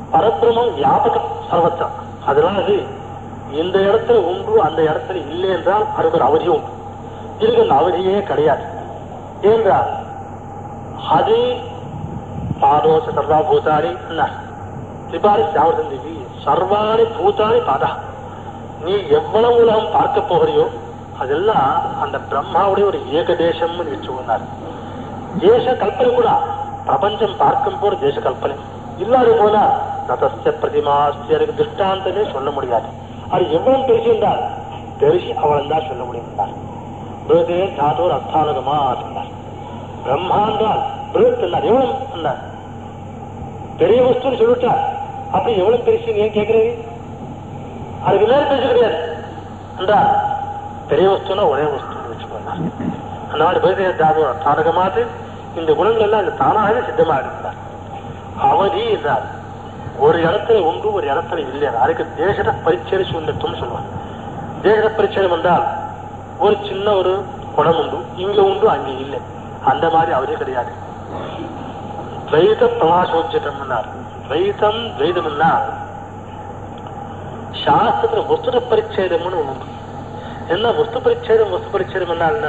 பரபிரமம் வியாபகம் சர்வத்தா அதெல்லாம் அது இந்த இடத்துல உண்டு அந்த இடத்துல இல்லை என்றால் அதுக்கு ஒரு அவதியும் உண்டு இதுக்கு அந்த அவதியே கிடையாது ஏனென்றால் அது பாதோச சர்வா பூதானி திரிபாரி சாவர்தந்தி சர்வாணி பூதானி பாதா நீ எவ்வளவு உலகம் பார்க்க போகிறியோ அதெல்லாம் அந்த பிரம்மாவுடைய ஒரு ஏகதேசம்னு வச்சுக்கொண்டார் தேச கல்பனை கூட பிரபஞ்சம் பார்க்கும் போது தேச கல்பனை இல்லாத போனா நதஸ்ய பிரதிமாஸ்தி அதுக்கு திருஷ்டாந்தமே சொல்ல முடியாது அது எவ்வளவு பெருசு என்றால் பெருசு அவள் தான் சொல்ல முடியும் என்றார் பிருதே தாத்தோர் அஸ்தானகமா சொன்னார் பிரம்மாண்டால் பிருத் என்றார் எவ்வளவு என்றார் பெரிய வஸ்துன்னு சொல்லிட்டார் அப்படி எவ்வளவு பெருசு ஏன் கேட்கிறீங்க அதுக்கு மேல பெருசு கிடையாது என்றார் பெரிய வஸ்துனா ஒரே வஸ்துன்னு வச்சுக்கோங்க அந்த மாதிரி பிருதே தாத்தோர் அஸ்தானகமாது இந்த குணங்கள் எல்லாம் இந்த தானாகவே சித்தமாக இருந்தார் அவதி என்றார் ஒரு இடத்துல உண்டு ஒரு இடத்துல இல்லை அதுக்கு தேசத பரிச்சய சூழ்நிலைத்துவம் சொல்லுவாங்க தேசத பரிச்சயம் என்றால் ஒரு சின்ன ஒரு குடம் உண்டு இங்க உண்டு அங்க இல்லை அந்த மாதிரி அவரே கிடையாது துவைத பிரகாசோச்சிட்டம்னார் துவைதம் துவைதம்னா சாஸ்திரத்துல வஸ்துத பரிச்சேதம்னு ஒண்ணு உண்டு என்ன வஸ்து பரிச்சேதம் வஸ்து பரிச்சேதம் என்னன்னா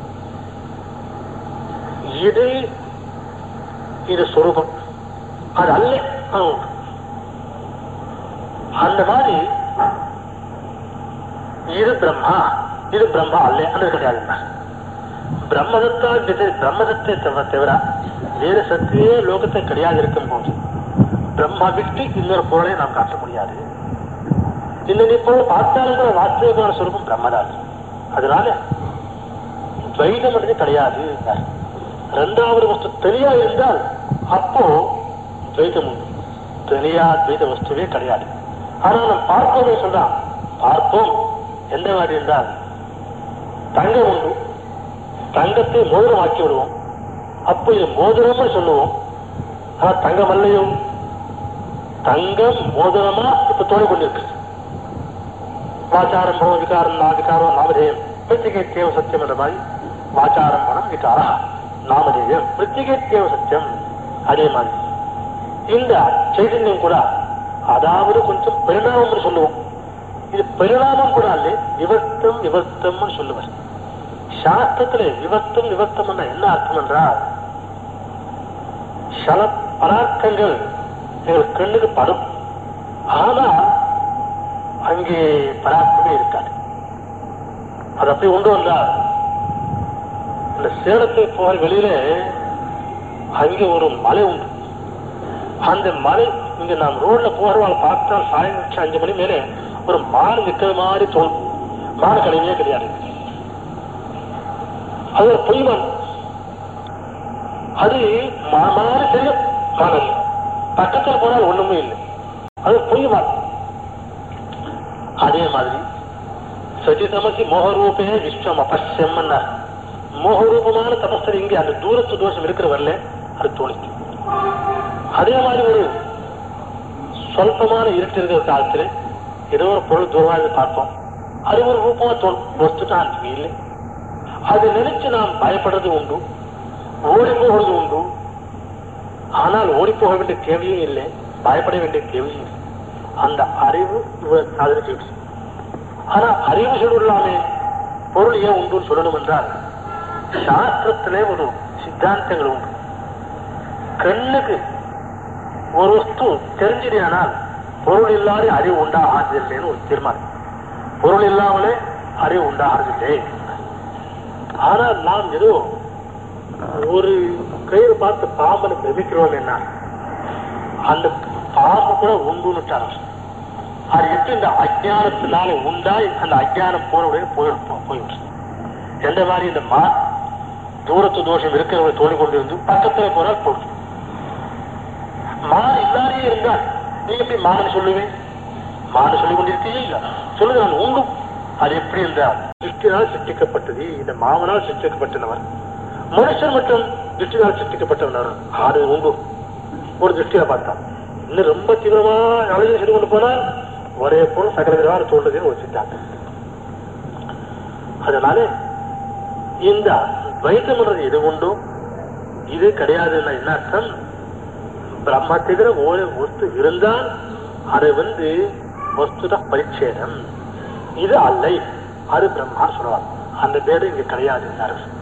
இது இது சொரூபம் அது அல்ல அது உண்டு அந்த மாதிரி இது பிரம்மா இது பிரம்மா அல்ல அது கிடையாது பிரம்மதத்தா பிரம்மதத்தை தவிர தவிர வேறு சக்தியே லோகத்தை கிடையாது இருக்கும் போது பிரம்மா விட்டு இன்னொரு பொருளை நாம் காட்ட முடியாது இன்னொரு பொருள் பார்த்தாலும் கூட வாஸ்தவமான சொரூபம் பிரம்மதான் அதனால துவைதம் என்றது கிடையாது என்றார். ரெண்டாவது வஸ்து தனியா இருந்தால் அப்போ துவைதம் உண்டு தனியா துவைத வஸ்துவே கிடையாது ஆனா நம்ம பார்ப்போம்னு சொல்றான் பார்ப்போம் எந்த மாதிரி என்றால் தங்கம் உண்டு தங்கத்தை மோதிரமாக்கி விடுவோம் அப்போ இது மோதிரம்னு சொல்லுவோம் ஆனா தங்கம் அல்லையோ தங்கம் மோதிரமா இப்ப தோணி கொண்டிருக்கு வாச்சாரம் பணம் விகாரம் நா விகாரம் நாமதேயம் பிரத்திகேத்தியவ சத்தியம் என்ற மாதிரி வாச்சாரம் பணம் விகாரா நாமதேயம் பிரத்திகேத்தியவ சத்தியம் அதே மாதிரி இந்த சைதன்யம் கூட அதாவது கொஞ்சம் பரிணாமம்னு சொல்லுவோம் இது பரிணாமம் கூட அல்ல விவர்த்தம் விவர்த்தம்னு சொல்லுவார் சாஸ்திரத்துல விவர்த்தம் விவர்த்தம் என்ன அர்த்தம் என்றால் சில பதார்த்தங்கள் எங்கள் கண்ணுக்கு படும் ஆனா அங்கே பராத்தமே இருக்காது அது அப்படி உண்டு வந்தால் இந்த சேலத்தை போகிற வெளியில அங்கே ஒரு மலை உண்டு அந்த மலை இங்க நாம் ரோட்ல போகிறவாள் பார்த்தா சாயங்காலம் அஞ்சு மணி மேலே ஒரு மான் நிற்கிற மாதிரி தோணும் மான் கிடையவே கிடையாது அது ஒரு பொய் மான் அது மா- மாதிரி தெரியும் மான் அல்ல பக்கத்துல போனால் ஒண்ணுமே இல்லை அது பொய் மான் அதே மாதிரி சதி தமசி மோகரூபே விஸ்வம் அபஸ்யம் மோகரூபமான தபஸ்தர் இங்கே அந்த தூரத்து தோஷம் இருக்கிற வரல அது தோணிச்சு அதே மாதிரி ஒரு சொல்பமான இருட்டு இருக்கிற காலத்துல ஏதோ ஒரு பொருள் தூரமாக பார்ப்போம் அது ஒரு ரூபமா தோணும் வஸ்துட்டா அங்கே இல்லை அதை நினைச்சு நாம் பயப்படுறது உண்டு ஓடி போகிறது உண்டு ஆனால் ஓடி போக வேண்டிய தேவையும் இல்லை பயப்பட வேண்டிய தேவையும் இல்லை அந்த அறிவு இவ்வளவு சாதனை செய்யுது ஆனா அறிவு சொல்லலாமே பொருள் ஏன் உண்டு சொல்லணும் என்றால் சாஸ்திரத்திலே ஒரு சித்தாந்தங்கள் உண்டு கண்ணுக்கு ஒரு வஸ்து தெரிஞ்சிடையானால் பொருள் இல்லாத அறிவு உண்டாகாதில்லைன்னு ஒரு தீர்மானம் பொருள் இல்லாமலே அறிவு உண்டாகிறதில்லை ஆனால் நாம் ஏதோ ஒரு கயிறு பார்த்து பாம்பனை பிரமிக்கிறோம் என்ன அந்த பாம்பு கூட உண்டுன்னுட்டார் அது எப்படி இந்த அஜ்ஞானத்தினால உண்டாய் அந்த அஜ்ஞானம் போன உடனே போயிடும் போயிடுச்சு எந்த மாதிரி இந்த மா தூரத்து தோஷம் இருக்கிறவங்க தோணி கொண்டிருந்து பக்கத்துல போனால் போடும் மான் இல்லாதே இருந்தால் நீ எப்படி மான் சொல்லுவேன் மான் சொல்லிக் கொண்டிருக்கீங்க இல்ல சொல்லுங்க நான் உண்டு அது எப்படி என்றால் திருஷ்டினால் சிருஷ்டிக்கப்பட்டது இந்த மாமனால் சிருஷ்டிக்கப்பட்டவர் மனுஷன் மட்டும் திருஷ்டினால் சிருஷ்டிக்கப்பட்டவனர் ஆறு உண்டு ஒரு திருஷ்டியில பார்த்தான் இன்னும் ரொம்ப தீவிரமா அழகு செய்து கொண்டு போனால் ஒரே பொருள் சகல விதமான தோன்றதுன்னு ஒரு சித்தாந்தம் அதனால இந்த துவைத்தம்ன்றது எது உண்டோ இது கிடையாதுன்னா என்ன அர்த்தம் பிரம்ம தவிர ஒரு வஸ்து இருந்தால் அது வந்து வஸ்துத பரிச்சேதம் இது அல்லை அது பிரம்மா சொல்லுவார் அந்த பேரு இங்க கிடையாது